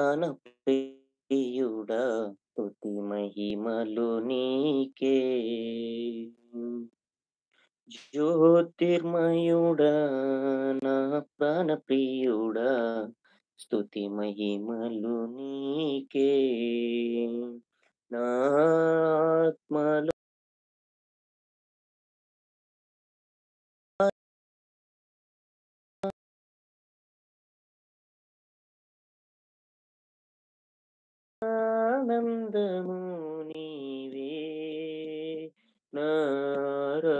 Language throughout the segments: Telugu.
ప్రాణ ప్రియుడా స్తుతి మహిమలు నీకే జ్యోతిర్మయుడా నా ప్రాణ ప్రియుడా స్తుతి మహిమలు నీకే నా ఆత్మలో ఆనందము నీవే నారా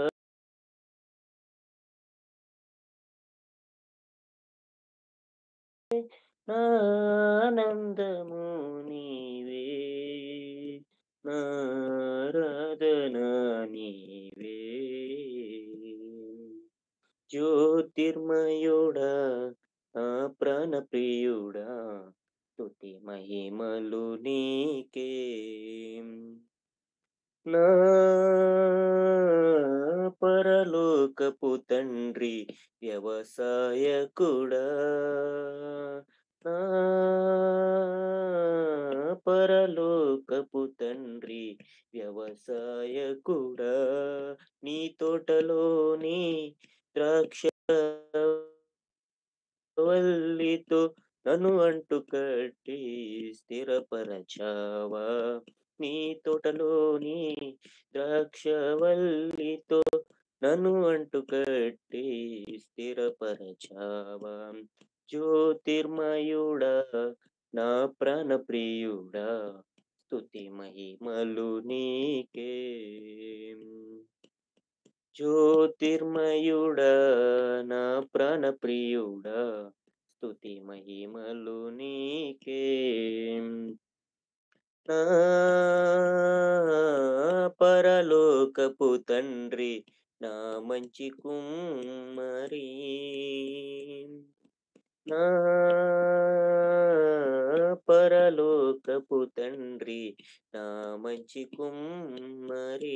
ఆనందము నీవే నారాధన నీవే జ్యోతిర్మయుడా ఆ ప్రాణప్రియుడా స్తుతి మహిమలు నీకే నా పరలోకపు తండ్రి వ్యవసాయకుడా నా పరలోకపు తండ్రి వ్యవసాయకుడా నీ తోటలోని ద్రాక్ష వల్లితో నన్ను అంటు కట్టి స్థిరపరచావా నీ తోటలోని ద్రాక్షవల్లితో నన్ను అంటు కట్టి స్థిరపరచావా జ్యోతిర్మయుడా నా ప్రాణ ప్రియుడా స్తుతి మహిమలు నీకే జ్యోతిర్మయుడా నా ప్రాణ ప్రియుడా స్తుతి మహిమలు నీకే నా పరలోకపు తండ్రి నా మంచి కుమ్మరి నా పరలోకపు తండ్రి నా మంచి కుమ్మరి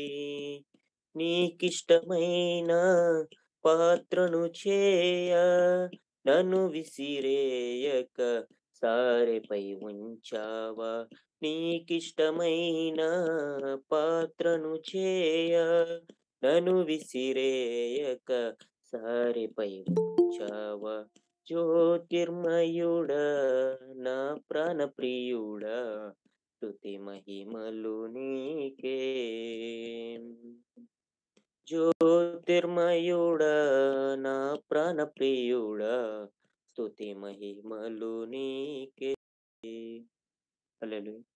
నీకిష్టమైన పాత్రను చేయ నన్ను విసిరేయక సారెపై ఉంచావా నీకిష్టమైన పాత్రను చేయ నన్ను విసిరేయక సారెపై ఉంచావా జ్యోతిర్మయుడా నా ప్రాణ ప్రియుడా స్తుతి మహిమలు నీకే జ్యోతిర్మయుడా నా ప్రాణ ప్రియుడా స్తుతి మహిమలు నీకే హల్లెలూయా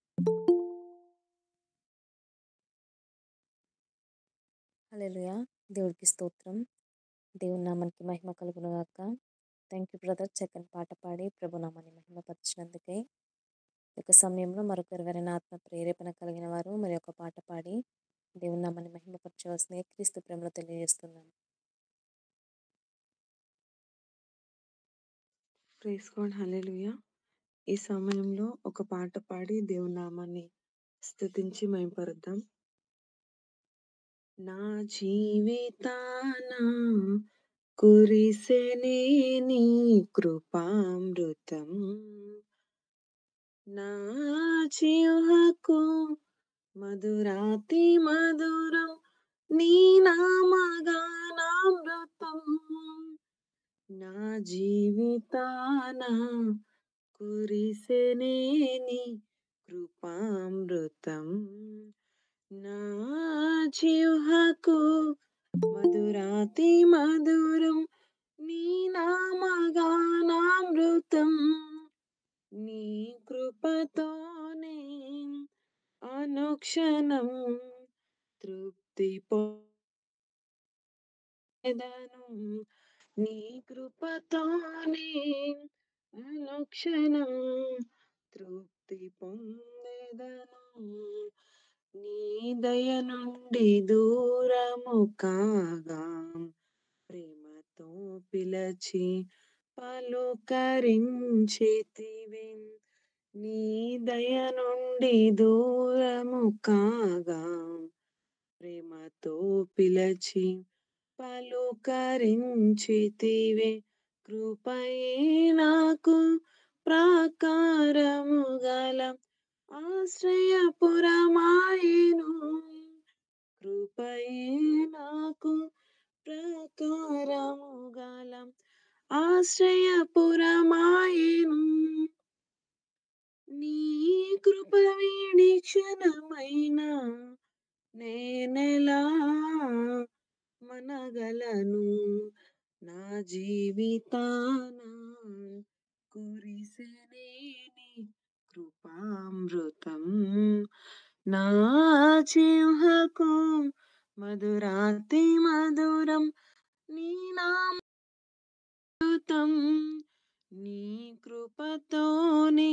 హల్లెలూయా దేవుడికి స్తోత్రం దేవుని నామానికి మహిమ కలుగును గాక థ్యాంక్ యూ బ్రదర్ చక్కని పాట పాడి ప్రభు నామాన్ని మహిమపరిచినందుకై ఈ యొక్క సమయంలో మరొక ఎవరైనా ఆత్మ ప్రేరేపణ కలిగిన వారు మరి ఒక పాట పాడి దేవుని నామాన్ని మహిమపరచవలసిన క్రీస్తు ప్రేమలో తెలియజేస్తున్నాను ప్రైజ్ గాడ్ హల్లెలూయా ఈ సమయంలో ఒక పాట పాడి దేవుని నామాన్ని స్తుతించి మహింపరుద్దాం నా జీవితాన కురిసెనే నీ కృపామృతం నా జీవకు మధురాతి మధురం నీ నామగానామృతం నా జీవితాన కురిసెనే నీ కృపామృతం నా జీవకు మధురాతి మధురం నీ నామగానామృతం నీ కృపతోనే అనుక్షణం తృప్తి పొందెదను నీ కృపతోనే అనుక్షణం తృప్తి పొందెదను నీ దయ నుండి దూరము కాగా ప్రేమతో పిలచి పలుకరించితివి నీ దయ నుండి దూరము కాగా ప్రేమతో పిలచి పలుకరించితివే కృపయే నాకు ప్రాకారము గల ఆశ్రయపురమాయెను కృపయే నాకు ప్రాకారము గల ఆశ్రయపురమాయెను నీ కృప వీడి క్షణమైన నేనెలా మనగలను నా జీవితాన కురిసెనేని కృపామృతం నా జిహ్వకు మధురాతి మధురం నీ నామృతం నీ కృపతోనే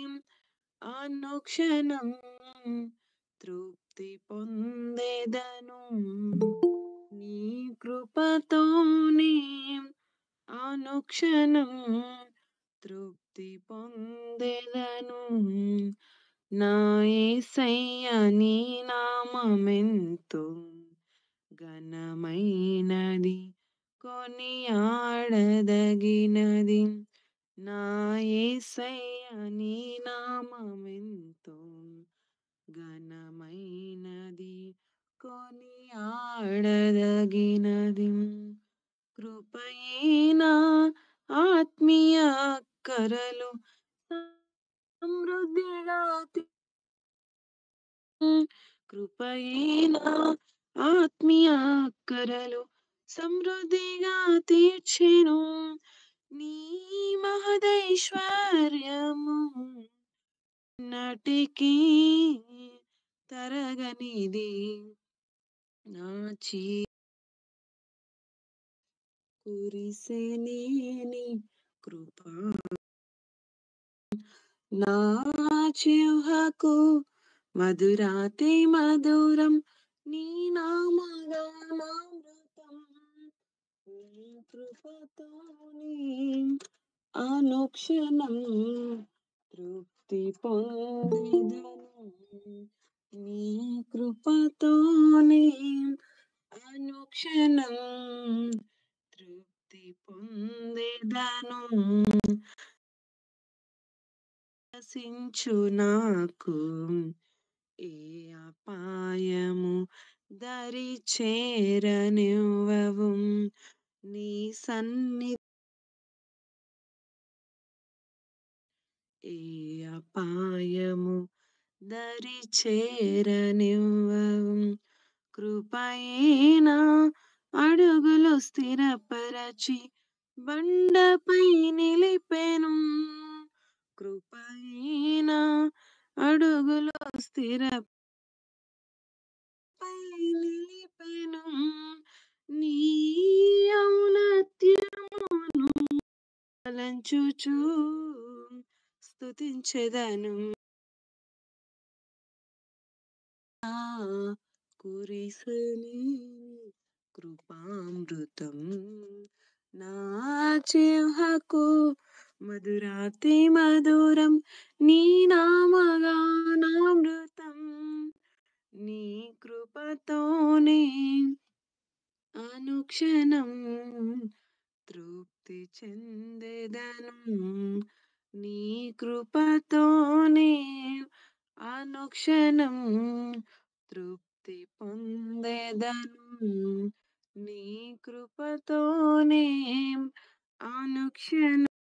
అనుక్షణం తృప్తి పొందేదను నీ కృపతోనే అనుక్షణం తృప్తి పొందేదను నా యేసయ్య నీ నామమెంతో ఘనమైనది కొనియాడదగినది నా యేసయ్య నీ నామమెంతో ఘనమైనది కొనియాడదగినది కృపయేనా ఆత్మీయ అక్కరలు సమృద్ధిగా కృపయేనా ఆత్మీయ అక్కరలు సమృద్ధిగా తీర్చెను నీ మహదైశ్వర్యము నటికి తరగనిది నా చీ కురిసెనేని కృపా నా చిహ్వకు మధురాతి మధురం నీ నామగానామృతం నీ కృపతోని అనుక్షణం తృప్తి పొందిదను నీ కృపతోనే అనుక్షణం తృప్తి పొందేదను ఆశించు నాకు ఏ అపాయము దరి చేరనివ్వవు నీ సన్ని ఏ అపాయము దరి చేరనివ్వవు కృపయేనా అడుగులు స్థిరపరచి బండపై నిలిపెను కృపయేనా అడుగులు స్థిర పై నిలిపెను నీ ఔన్నత్యమును తలంచుచు స్తుతించెదను ఆ కురిసెని కృపామృతం నా చిహ్వకు మధురాతి మధురం నీ నామగానామృతం నీ కృపతోనే అనుక్షణం తృప్తి చెందెదను నీ కృపతోనే అనుక్షణం తృప్తి పొందెదను నీ కృపతోనే అనుక్షణం